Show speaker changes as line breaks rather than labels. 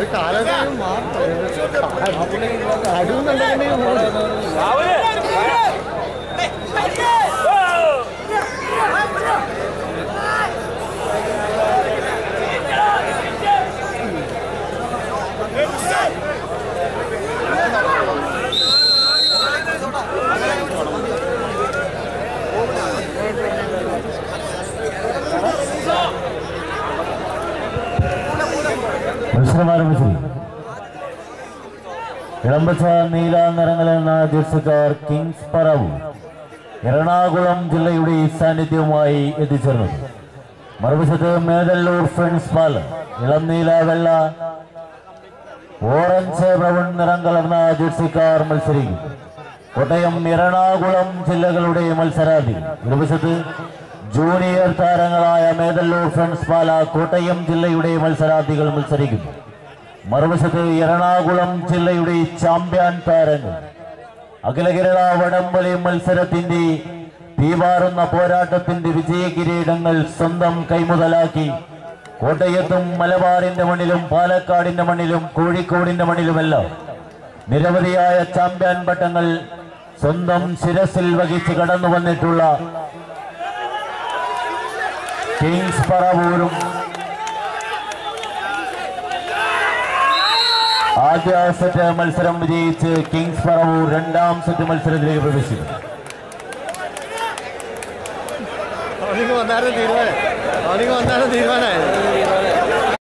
ഒരു കാലം മാത്രം അടുന്നുണ്ടെങ്കിൽ
മത്സരം ആരംഭിച്ചു ഇളമ്പച്ച നീല നിറങ്ങളെന്ന ജേഴ്സിക്കാർ കിങ്സ് പറവു എറണാകുളം ജില്ലയുടെ സാന്നിധ്യവുമായി എത്തിച്ചേർന്നത് മറുവശത്ത് മേദല്ലൂർ ഫ്രണ്ട്സ് പാല് ഇളം നീല വെള്ള ഓറഞ്ച് ബ്രൗൺ നിറം കലർന്ന ജേഴ്സിക്കാർ മത്സരിക്കും കോട്ടയം എറണാകുളം ജില്ലകളുടെ മത്സരാർത്ഥി ഇരുവശത്ത് ജൂനിയർ താരങ്ങളായ മേദല്ലൂർ ഫ്രണ്ട്സ് പാല കോട്ടയം ജില്ലയുടെ മത്സരാർത്ഥികൾ മത്സരിക്കുന്നു മറുവശത്ത് എറണാകുളം ജില്ലയുടെ ചാമ്പ്യൻ താരങ്ങൾ അഖില കേരള വടംവലി മത്സരത്തിന്റെ തീവാറുന്ന പോരാട്ടത്തിന്റെ വിജയ കിരീടങ്ങൾ സ്വന്തം കൈമുതലാക്കി കോട്ടയത്തും മലബാറിന്റെ മണ്ണിലും പാലക്കാടിന്റെ മണ്ണിലും കോഴിക്കോടിന്റെ മണ്ണിലുമെല്ലാം നിരവധിയായ ചാമ്പ്യൻ പട്ടങ്ങൾ സ്വന്തം ശിരസിൽ വഹിച്ച് കടന്നു വന്നിട്ടുള്ള കിങ്സ് പറവൂരും ആദ്യ സെറ്റ് മത്സരം വിജയിച്ച് കിങ്സ് പറവൂർ രണ്ടാം സെറ്റ് മത്സരത്തിലേക്ക് പ്രവേശിക്കും
അവനിക്ക് വന്നാലും തീരുമാനം അവനിക്ക് വന്നാലും തീരുമാനമായത്